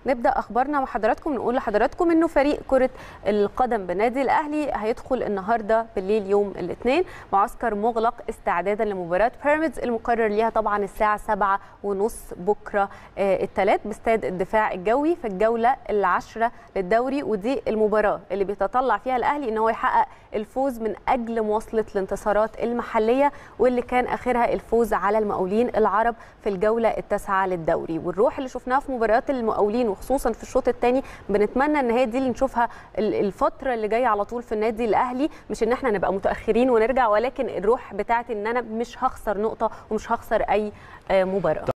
نبدا اخبارنا مع حضراتكم نقول لحضراتكم انه فريق كره القدم بنادي الاهلي هيدخل النهارده بالليل يوم الاثنين معسكر مغلق استعدادا لمباراه بيراميدز المقرر ليها طبعا الساعه 7 ونص بكره الثلاث باستاد الدفاع الجوي في الجوله العاشره للدوري ودي المباراه اللي بيتطلع فيها الاهلي ان هو يحقق الفوز من اجل مواصله الانتصارات المحليه واللي كان اخرها الفوز على المقاولين العرب في الجوله التاسعه للدوري والروح اللي شفناها في مباريات المقاولين وخصوصا في الشوط الثاني بنتمنى ان هي دي اللي نشوفها الفتره اللي جايه على طول في النادي الاهلي مش ان احنا نبقى متاخرين ونرجع ولكن الروح بتاعت ان انا مش هخسر نقطه ومش هخسر اي مباراه